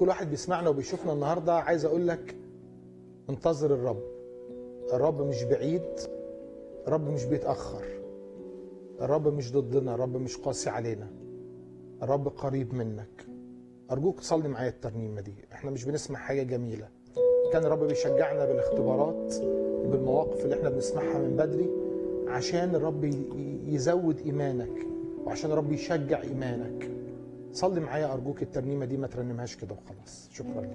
لكل واحد بيسمعنا وبيشوفنا النهارده عايز اقول لك انتظر الرب الرب مش بعيد الرب مش بيتاخر الرب مش ضدنا الرب مش قاسي علينا الرب قريب منك ارجوك تصلي معايا الترنيمه دي احنا مش بنسمع حاجه جميله كان الرب بيشجعنا بالاختبارات بالمواقف اللي احنا بنسمعها من بدري عشان الرب يزود ايمانك وعشان الرب يشجع ايمانك صلي معايا ارجوك الترنيمه دي ما ترنمهاش كده وخلاص شكرا لك